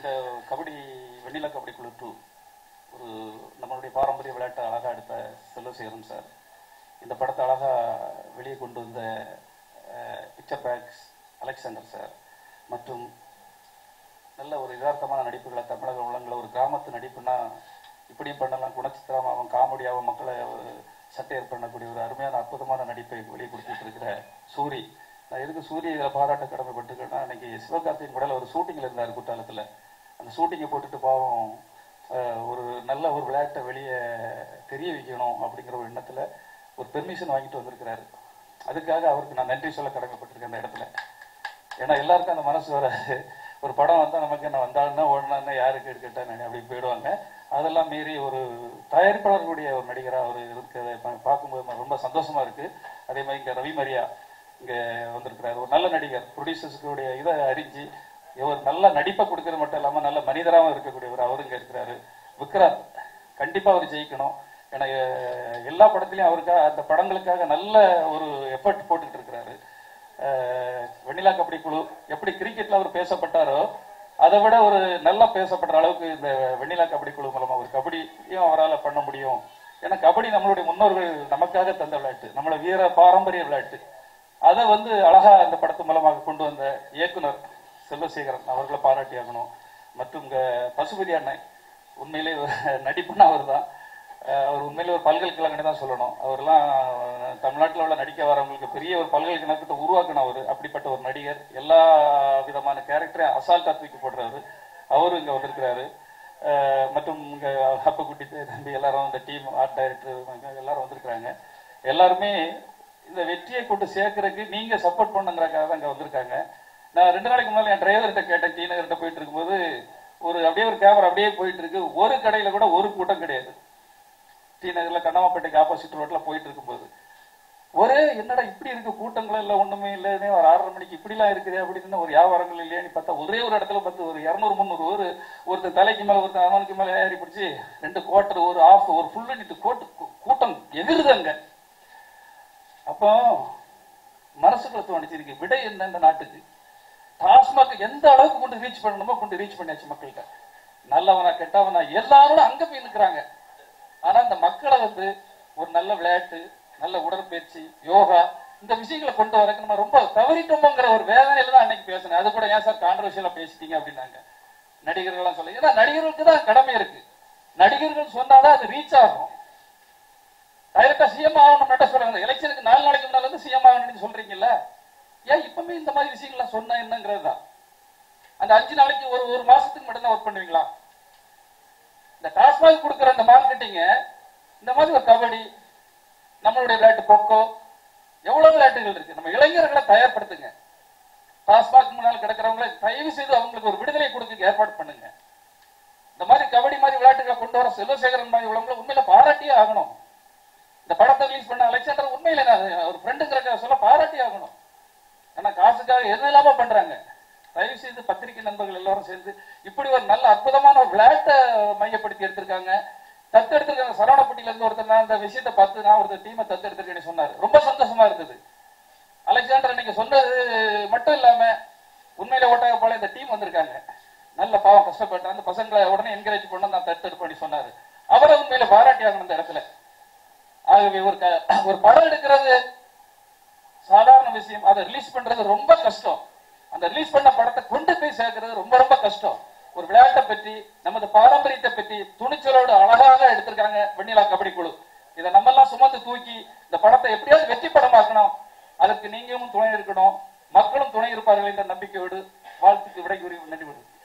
இந்த கபடி வெண்ணிலா கபடி குழு டூ ஒரு நம்மளுடைய பாரம்பரிய விளையாட்டை அழகா எடுத்த செல்வசேகரன் சார் இந்த படத்தை அழகா வெளியே கொண்டு வந்த பிக்சர் பேக்ஸ் அலெக்சாண்டர் சார் மற்றும் நல்ல ஒரு யதார்த்தமான நடிப்புகளை தமிழக உள்ளங்களை ஒரு கிராமத்து நடிப்புனா இப்படியும் பண்ணலாம் குணச்சித்திரமாகவும் காமெடியாகவும் மக்களை ஒரு சட்டையர் பண்ணக்கூடிய ஒரு அருமையான அற்புதமான நடிப்பை வெளியே கொடுத்துட்டு இருக்கிற சூரி நான் எதுக்கு சூரிய இதில் பாராட்ட கடமைப்பட்டிருக்கேன்னா இன்னைக்கு சிவகார்த்தியின் கூடல ஒரு ஷூட்டிங்கில் இருந்தார் குற்றாலத்தில் அந்த ஷூட்டிங்கை போட்டுட்டு பாவம் அஹ், ஒரு நல்ல ஒரு விளையாட்டை வெளியே தெரிய வைக்கணும் அப்படிங்கிற ஒரு எண்ணத்தில் ஒரு பெர்மிஷன் வாங்கிட்டு வந்திருக்கிறாரு அதுக்காக அவருக்கு நான் நன்றி சொல்ல கடமைப்பட்டிருக்கேன் அந்த இடத்துல ஏன்னா எல்லாருக்கும் அந்த மனசு வராது ஒரு படம் வந்தா நமக்கு என்ன வந்தாலும்னா ஓடனா யாருக்கு எடுக்கட்டா அப்படி போயிடுவாங்க அதெல்லாம் மீறி ஒரு தயாரிப்பாளர்களுடைய ஒரு நடிகரா அவர் இருக்கிறத பா- பார்க்கும்போது ரொம்ப சந்தோஷமா இருக்கு அதே மாதிரி இங்க ரவி மரியா இங்க வந்திருக்கிறார் ஒரு நல்ல நடிகர் ப்ரொடியூசர்ஸுடைய இதை அறிஞ்சு இவர் நல்ல நடிப்பை கொடுக்கறது மட்டும் இல்லாம நல்ல மனிதராகவும் இருக்கக்கூடியவர் அவர் இங்க இருக்கிறாரு விக்ராந்த் கண்டிப்பா அவர் ஜெயிக்கணும் ஏன்னா எ- எல்லா படத்துலயும் அவருக்காக அந்த படங்களுக்காக நல்ல ஒரு எஃபர்ட் போட்டுட்டு இருக்கிறாரு அஹ் வெண்ணிலா கபடி குழு எப்படி கிரிக்கெட்ல அவர் பேசப்பட்டாரோ அதை விட ஒரு நல்லா பேசப்படுற அளவுக்கு இந்த வெண்ணிலா கபடி குழு மூலமா ஒரு கபடியும் அவரால் பண்ண முடியும் ஏன்னா கபடி நம்மளுடைய முன்னோர்கள் நமக்காக தந்த விளையாட்டு நம்மள வீர பாரம்பரிய விளையாட்டு அதை வந்து அழகா அந்த படத்து மூலமாக கொண்டு வந்த இயக்குனர் செல்வசேகரன் அவர்களை பாராட்டி ஆகணும் மற்றும் இங்க பசுபதி அண்ணன் உண்மையிலே ஒரு நடிப்புன்னா அவர் தான் அவர் உண்மையிலே ஒரு பல்கலைக்கழகம் தான் சொல்லணும் அவர்லாம் தமிழ்நாட்டில் உள்ள நடிக்க வரவங்களுக்கு பெரிய ஒரு பல்கலைக்கழகத்தை உருவாக்கின அவர் அப்படிப்பட்ட ஒரு நடிகர் எல்லா விதமான கேரக்டரையும் அசால்ட்டா தூக்கி போடுறவர் அவரும் இங்க வந்திருக்கிறாரு அஹ் மற்றும் இங்க அப்பக்குட்டி தம்பி எல்லாரும் இந்த டீம் ஆர்ட் டைரக்டர் எல்லாரும் வந்திருக்கிறாங்க எல்லாருமே இந்த வெற்றியை கொண்டு சேர்க்கறதுக்கு நீங்க சப்போர்ட் பண்ணுங்கிறக்காக தான் இங்க வந்திருக்காங்க நான் ரெண்டு நாளைக்கு முன்னாடி என் டிரைவர்கிட்ட கேட்டேன் டி நகர்கிட்ட போயிட்டு இருக்கும்போது ஒரு அப்படியே ஒரு கேமரா அப்படியே போயிட்டு இருக்கு ஒரு கடையில கூட ஒரு கூட்டம் கிடையாது டி நகர்ல கண்ணமாப்பேட்டைக்கு ஆப்போசிட் ரோட்ல போயிட்டு இருக்கும்போது ஒரே என்னடா இப்படி இருக்கு கூட்டங்கள் இல்ல ஒண்ணுமே இல்லைன்னு ஒரு ஆறரை மணிக்கு இப்படிலாம் இருக்குது அப்படின்னு ஒரு வியாபாரங்கள் இல்லையான்னு பார்த்தா ஒரே ஒரு இடத்துல பார்த்து ஒரு இரநூறு முந்நூறு ஒரு ஒருத்தன் தலைக்கு மேல ஒருத்தன் அவனுக்கு மேல ஏறி பிடிச்சி ரெண்டு குவார்டர் ஒரு ஆஃப் ஒரு ஃபுல் அடிட்டு கோட்டு கூட்டம் எதிருது அங்க அப்போ மனசுக்குள்ள தோணிச்சிருக்கு விடை என்ன இந்த நாட்டுக்கு டாஸ்மாக் எந்த அளவுக்கு கொண்டு ரீச் பண்ணணுமோ கொண்டு ரீச் பண்ணியாச்சு மக்கள்கிட்ட நல்லவனா கெட்டவனா எல்லாரும் அங்க போய் நிக்கிறாங்க ஆனா இந்த மக்களை வந்து ஒரு நல்ல விளையாட்டு நல்ல உடற்பயிற்சி யோகா இந்த விஷயங்களை கொண்டு வரக்கு நம்ம ரொம்ப தவறிட்டோமோங்கிற ஒரு வேதனையில தான் அன்னைக்கு பேசினேன் அது கூட ஏன் சார் கான்ட்ரவர்ஷியலா பேசிட்டீங்க அப்படின்னாங்க நடிகர்கள்லாம் சொல்ல ஏன்னா நடிகர்களுக்கு தான் கடமை இருக்கு நடிகர்கள் சொன்னாதான் அது ரீச் ஆகும் டைரக்டா சிஎம் ஆகணும் மட்டும் சொல்றாங்க எலெக்ஷனுக்கு நாலு நாளைக்கு முன்னால வந்து சிஎம் ஆகணும்னு சொல்றீங்கல்ல ஏன் இப்பவுமே இந்த மாதிரி விஷயங்கள்லாம் சொன்னா என்னங்கிறது தான் அந்த அஞ்சு நாளைக்கு ஒரு ஒரு மாசத்துக்கு மட்டும் தான் ஒர்க் பண்ணுவீங்களா இந்த டாஸ்மாக் கொடுக்குற அந்த மார்க்கெட்டிங்க இந்த மாதிரி ஒரு கபடி நம்மளுடைய விளையாட்டு கொக்கோ எவ்வளவு விளையாட்டுகள் இருக்கு நம்ம இளைஞர்களை தயார்படுத்துங்க டாஸ்மாக் முன்னால் கிடக்கிறவங்களை தயவு செய்து அவங்களுக்கு ஒரு விடுதலை கொடுக்க ஏற்பாடு பண்ணுங்க இந்த மாதிரி கபடி மாதிரி விளையாட்டுகளை கொண்டு வர செல்வசேகரன் மாதிரி உள்ளவங்களை உண்மையில பாராட்டியே ஆகணும் இந்த படத்தை ரிலீஸ் பண்ண அலெக்சாண்டர் உண்மையில நான் ஒரு ஃப்ரெண்டுங்கிற சொல்ல பாராட்டி ஆகணும் ஏன்னா காசுக்காக எது இல்லாம பண்றாங்க தயவு செய்து பத்திரிகை நண்பர்கள் எல்லாரும் சேர்ந்து இப்படி ஒரு நல்ல அற்புதமான ஒரு விளையாட்டை மையப்படுத்தி எடுத்திருக்காங்க தத்து எடுத்திருக்காங்க சரவணப்பட்டியில இருந்து ஒருத்தர் நான் இந்த விஷயத்தை பார்த்து நான் ஒருத்தர் டீமை தத்து எடுத்திருக்கேன்னு சொன்னாரு ரொம்ப சந்தோஷமா இருந்தது அலெக்சாண்டர் நீங்க சொன்னது மட்டும் இல்லாம உண்மையில ஓட்டாக போல இந்த டீம் வந்திருக்காங்க நல்ல பாவம் கஷ்டப்பட்டு அந்த பசங்களை உடனே என்கரேஜ் பண்ண நான் தத்து எடுப்பேன் சொன்னாரு அவரை உண்மையில பாராட்டி ஆகணும் இந்த இடத்துல ஆகவே ஒரு க- ஒரு படம் எடுக்கிறது சாதாரண விஷயம் அதை ரிலீஸ் பண்றது ரொம்ப கஷ்டம் அந்த ரிலீஸ் பண்ண படத்தை கொண்டு போய் சேர்க்கிறது ரொம்ப ரொம்ப கஷ்டம் ஒரு விளையாட்டை பற்றி நமது பாரம்பரியத்தை பற்றி துணிச்சலோடு அழகாக எடுத்திருக்காங்க வெண்ணிலா கபடி குழு இதை நம்ம எல்லாம் சுமந்து தூக்கி இந்த படத்தை எப்படியாவது வெற்றி படமாக்கணும் அதற்கு நீங்களும் துணை இருக்கணும் மக்களும் துணை இருப்பார்கள் என்ற நம்பிக்கையோடு வாழ்த்துக்கு விடை கூறி நன்றி